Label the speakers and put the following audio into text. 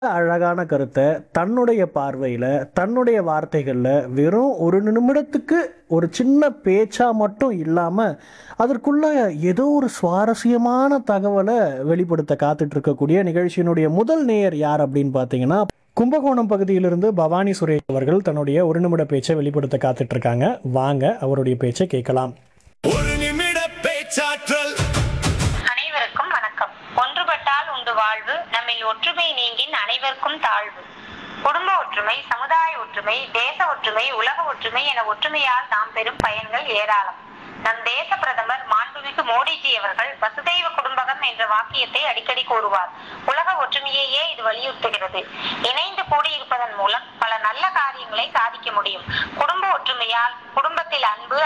Speaker 1: அழகான கருத்தை தன்னுடைய பார்வையில் தன்னுடைய வார்த்தைகளில் வெறும் ஒரு நிமிடத்துக்கு ஒரு சின்ன பேச்சா மட்டும் இல்லாமல் அதற்குள்ள ஏதோ ஒரு சுவாரஸ்யமான தகவலை வெளிப்படுத்த காத்துட்டு இருக்கக்கூடிய நிகழ்ச்சியினுடைய முதல் நேயர் யார் அப்படின்னு பார்த்தீங்கன்னா கும்பகோணம் பகுதியிலிருந்து பவானி சுரேஷ் அவர்கள் தன்னுடைய ஒரு நிமிட பேச்சை வெளிப்படுத்த காத்துட்டு இருக்காங்க வாங்க அவருடைய பேச்சை கேட்கலாம்
Speaker 2: ஒரு நிமிட பேச்சாற்றல்
Speaker 3: அனைவருக்கும் வணக்கம் ஒன்றுபட்டால் உண்டு வாழ்வு நம்மில் ஒற்றுமை நீங்கின் அனைவருக்கும் தாழ்வு குடும்ப ஒற்றுமை சமுதாய ஒற்றுமை தேச ஒற்றுமை உலக ஒற்றுமை என ஒற்றுமையால் நாம் பெறும் பயன்கள் ஏராளம் நம் தேச பிரதமர் மாண்புமிகு மோடிஜி அவர்கள் வசுதெய்வ குடும்பகம் என்ற வாக்கியத்தை அடிக்கடி கூறுவார் உலக ஒற்றுமையையே இது வலியுறுத்துகிறது இணைந்து கூடியிருப்பதன் மூலம் பல நல்ல காரியங்களை சாதிக்க முடியும் குடும்ப ஒற்றுமையால் குடும்பத்தில் அன்பு